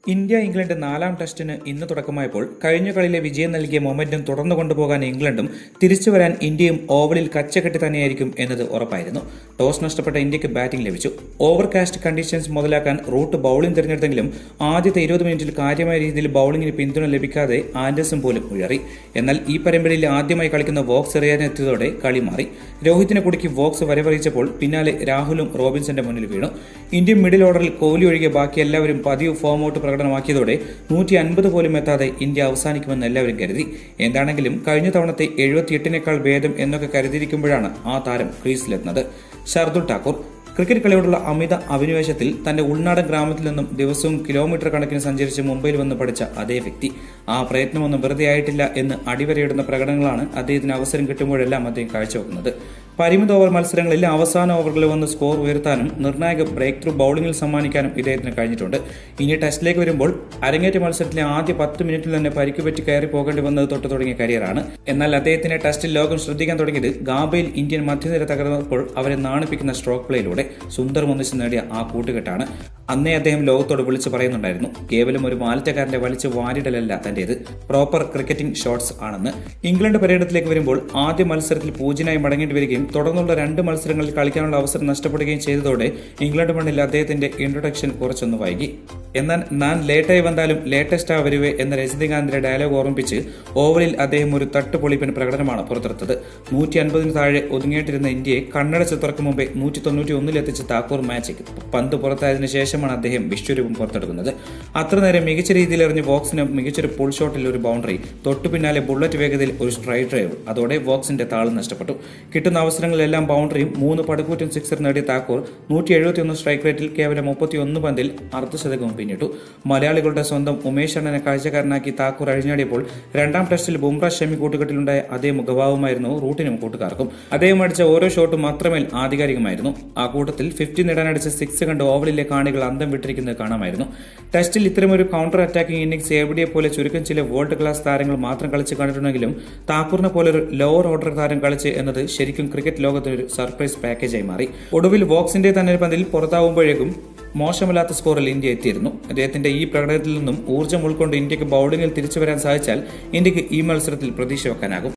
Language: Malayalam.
ഇന്ത്യ ഇംഗ്ലണ്ട് നാലാം ടെസ്റ്റിന് ഇന്ന് തുടക്കമായപ്പോൾ കഴിഞ്ഞ കളിയിലെ വിജയം നൽകിയ മൊമെന്റം തുടർന്നു കൊണ്ടുപോകാൻ ഇംഗ്ലണ്ടും തിരിച്ചു വരാൻ ഇന്ത്യയും ഓവലിൽ കച്ചകെട്ടി തന്നെയായിരിക്കും എന്നത് ഉറപ്പായിരുന്നു ടോസ് നഷ്ടപ്പെട്ട ഇന്ത്യക്ക് ബാറ്റിംഗ് ലഭിച്ചു ഓവർകാസ്റ്റ് കണ്ടീഷൻസ് മുതലാക്കാൻ റൂട്ട് ബൌളിംഗ് തിരഞ്ഞെടുത്തെങ്കിലും ആദ്യത്തെ ഇരുപത് മിനിറ്റിൽ കാര്യമായ രീതിയിൽ ബൌളിംഗിന് പിന്തുണ ലഭിക്കാതെ ആൻഡേഴ്സും പോലും ഉഴറി എന്നാൽ ഈ പരമ്പരയിൽ ആദ്യമായി കളിക്കുന്ന വോക്സ് എറിയാനെത്തിയതോടെ കളി മാറി രോഹിത്തിനെ കുടുക്കി വോക്സ് വരവറിയിച്ചപ്പോൾ പിന്നാലെ രാഹുലും റോബിൻസന്റെ മുന്നിൽ വീണു ഇന്ത്യൻ മിഡിൽ ഓർഡറിൽ കോഹ്ലി ഒഴികെ ബാക്കി എല്ലാവരും പതിവ് ഫോം ഔട്ട് പ്രകടനമാക്കിയതോടെ നൂറ്റി അൻപത് പോലും എത്താതെ ഇന്ത്യ അവസാനിക്കുമെന്ന് എല്ലാവരും കരുതി എന്താണെങ്കിലും കഴിഞ്ഞ തവണത്തെ എഴുപത്തിയെട്ടിനേക്കാൾ ഭേദം എന്നൊക്കെ കരുതിയിരിക്കുമ്പോഴാണ് ആ താരം ക്രീസിലെത്തുന്നത് ഷർദുൽ ഠാക്കൂർ ക്രിക്കറ്റ് കളിയോടുള്ള അമിത അഭിനിവേശത്തിൽ തന്റെ ഉൾനാടൻ ഗ്രാമത്തിൽ നിന്നും ദിവസവും കിലോമീറ്റർ കണക്കിന് സഞ്ചരിച്ച് മുംബൈയിൽ വന്ന് പഠിച്ച അതേ വ്യക്തി ആ പ്രയത്നമൊന്നും വെറുതെ ആയിട്ടില്ല എന്ന് അടിവരയിടുന്ന പ്രകടനങ്ങളാണ് അദ്ദേഹത്തിന് അവസരം കിട്ടുമ്പോഴെല്ലാം അദ്ദേഹം കാഴ്ചവെക്കുന്നത് പരിമിത ഓവർ മത്സരങ്ങളിൽ അവസാന ഓവറുകളിൽ വന്ന് സ്കോർ ഉയർത്താനും നിർണായക ബ്രേക്ക് ത്രൂ ബൌളിംഗിൽ സമ്മാനിക്കാനും ഇദ്ദേഹത്തിന് കഴിഞ്ഞിട്ടുണ്ട് ഇനി ടെസ്റ്റിലേക്ക് വരുമ്പോൾ അരങ്ങേറ്റ മത്സരത്തിലെ ആദ്യ പത്ത് മിനിറ്റിൽ തന്നെ പരിക്ക് പറ്റി കയറി പോകേണ്ടി വന്നത് തൊട്ട് തുടങ്ങിയ കരിയറാണ് എന്നാൽ അദ്ദേഹത്തിന്റെ ടെസ്റ്റിൽ ലോകം ശ്രദ്ധിക്കാൻ തുടങ്ങിയത് ഗാബയിൽ ഇന്ത്യൻ മധ്യനിര തകർന്നപ്പോൾ അവരെ നാണിപ്പിക്കുന്ന സ്ട്രോക്ക് പ്ലേയിലൂടെ സുന്ദർ ഒന്നിച്ച് നേടിയ ആ കൂട്ടുകെട്ടാണ് അന്നേ അദ്ദേഹം ലോകത്തോട് വിളിച്ചു പറയുന്നുണ്ടായിരുന്നു കേവലം ഒരു മാലറ്റക്കാരന്റെ വലിച്ചു വാരിടലല്ല തന്റേത് പ്രോപ്പർ ക്രിക്കറ്റിംഗ് ഷോട്ട്സ് ആണെന്ന് ഇംഗ്ലണ്ട് പര്യടനത്തിലേക്ക് വരുമ്പോൾ ആദ്യ മത്സരത്തിൽ പൂജ്യനായി മടങ്ങേണ്ടി വരികയും തുടർന്നുള്ള രണ്ട് മത്സരങ്ങളിൽ കളിക്കാനുള്ള അവസരം നഷ്ടപ്പെടുകയും ചെയ്തതോടെ ഇംഗ്ലണ്ട് മണ്ണിൽ അദ്ദേഹത്തിന്റെ ഇൻട്രൊഡക്ഷൻ കുറച്ചൊന്ന് വൈകി എന്നാൽ ഞാൻ ലേറ്റായി വന്നാലും ലേറ്റസ്റ്റ് ആ വരുവേ എന്ന രജനീകാന്തിന്റെ ഡയലോഗ് ഓർമ്മിപ്പിച്ച് ഓവലിൽ അദ്ദേഹം ഒരു തട്ടുപൊളിപ്പൻ പ്രകടനമാണ് പുറത്തെടുത്തത് നൂറ്റി അൻപതിന് താഴെ ഒതുങ്ങിയിട്ടിരുന്ന ഇന്ത്യയെ കണ്ണടച്ച് തുറക്കും മുമ്പേ നൂറ്റി തൊണ്ണൂറ്റി ഒന്നിലെത്തിച്ച് താക്കൂർ മാച്ചിക്ക് പന്ത് പുറത്തായതിനു ശേഷമാണ് അദ്ദേഹം വിശ്വരൂപം പുറത്തെടുക്കുന്നത് അത്ര നേരം മികച്ച രീതിയിൽ എറിഞ്ഞ് വോക്സിന് മികച്ചൊരു പുൾ ഷോട്ടിൽ ഒരു ബൗണ്ടറി തൊട്ടു പിന്നാലെ ബുള്ളറ്റ് വേഗതയിൽ ഒരു സ്ട്രൈറ്റ് ഡ്രൈവ് അതോടെ വോക്സിന്റെ താളം നഷ്ടപ്പെട്ടു കിട്ടുന്ന അവസരങ്ങളിലെല്ലാം ബൗണ്ടറിയും മൂന്ന് പടുകൂറ്റൻ സിക്സർ നേടിയ താക്കൂർ നൂറ്റി എഴുപത്തിയൊന്ന് സ്ട്രൈക്ക് റേറ്റിൽ കേവലം മുപ്പത്തിയൊന്ന് പന്തിൽ അർദ്ധശതകവും പിന്നിട്ടു മലയാളികളുടെ സ്വന്തം ഉമേഷ് അണ്ണനെ കാഴ്ചക്കാരനാക്കി താക്കൂർ അഴിഞ്ഞാടിയപ്പോൾ രണ്ടാം ടെസ്റ്റിൽ ബുംറ ഷമി കൂട്ടുകെട്ടിലുണ്ടായ അതേ മുഖഭാവമായിരുന്നു റൂട്ടിനും കൂട്ടുകാർക്കും അദ്ദേഹം അടിച്ച ഓരോ ഷോട്ടും മാത്രമേൽ ആധികാരികമായിരുന്നു ആ കൂട്ടത്തിൽ ഫിഫ്റ്റി നേടാനടിച്ച സിക്സ് കണ്ട് ഓവലിലെ കാണികൾ അന്തം വിട്ടിരിക്കുന്നത് കാണാമായിരുന്നു ടെസ്റ്റിൽ ഇത്തരമൊരു കൗണ്ടർ അറ്റാക്കിംഗ് ഇന്നിംഗ്സ് എവിടെയെ പോലെ ചുരുക്കം ചില വേൾഡ് ക്ലാസ് താരങ്ങൾ മാത്രം കളിച്ച് കണ്ടിട്ടുണ്ടെങ്കിലും താക്കൂറിനെ പോലെ ഒരു ലോവർ ഓർഡർ താരം കളിച്ച് എന്നത് ശരിക്കും ക്രിക്കറ്റ് ലോകത്തൊരു സർപ്രൈസ് പാക്കേജായി മാറി ഒടുവിൽ ബോക്സിന്റെ തന്നെ പന്തിൽ പുറത്താവുമ്പോഴേക്കും മോശമല്ലാത്ത സ്കോറിൽ ഇന്ത്യ എത്തിയിരുന്നു അദ്ദേഹത്തിന്റെ ഈ പ്രകടനത്തിൽ നിന്നും ഊർജ്ജം ഉൾക്കൊണ്ട് ഇന്ത്യക്ക് ബൌളിംഗിൽ തിരിച്ചു വരാൻ സാധിച്ചാൽ ഇന്ത്യക്ക് ഈ മത്സരത്തിൽ പ്രതീക്ഷ വെക്കാനാകും